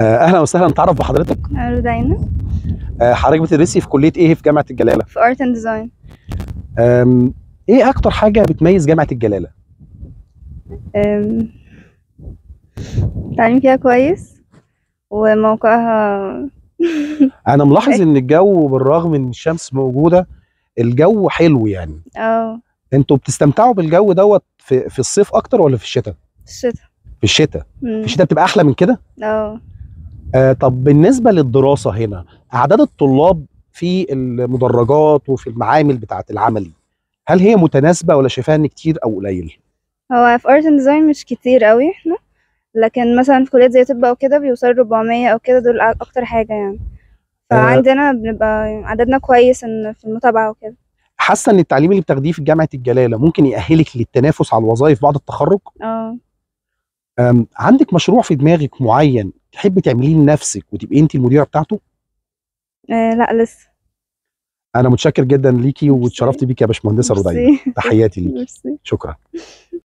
آه، اهلا وسهلا نتعرف بحضرتك أنا داينا آه، حضرتك بتدرسي في كليه ايه في جامعه الجلاله في ارت اند ديزاين آم، ايه اكتر حاجه بتميز جامعه الجلاله التعليم فيها كويس وموقعها انا ملاحظ ان الجو بالرغم ان الشمس موجوده الجو حلو يعني اه انتوا بتستمتعوا بالجو دوت في في الصيف اكتر ولا في الشتاء الشتا في الشتاء مم. في الشتاء بتبقى احلى من كده اه آه طب بالنسبه للدراسه هنا اعداد الطلاب في المدرجات وفي المعامل بتاعه العملي هل هي متناسبه ولا شايفاها ان كتير او قليل هو في ارت اند ديزاين مش كتير قوي احنا لكن مثلا في كليات زي طب او كده بيوصلوا 400 او كده دول أ- اكتر حاجة يعني فعندنا بنبقى عددنا كويس ان في المتابعة وكده حاسه ان التعليم اللي بتاخديه في جامعه الجلاله ممكن يأهلك للتنافس على الوظائف بعد التخرج اه أم، عندك مشروع في دماغك معين تحبي تعمليه لنفسك وتبقي انت المديره بتاعته آه، لا لسه انا متشكر جدا ليكي واتشرفت بيكي يا باشمهندسه رودينا ميرسي. تحياتي ليكي ميرسي شكرا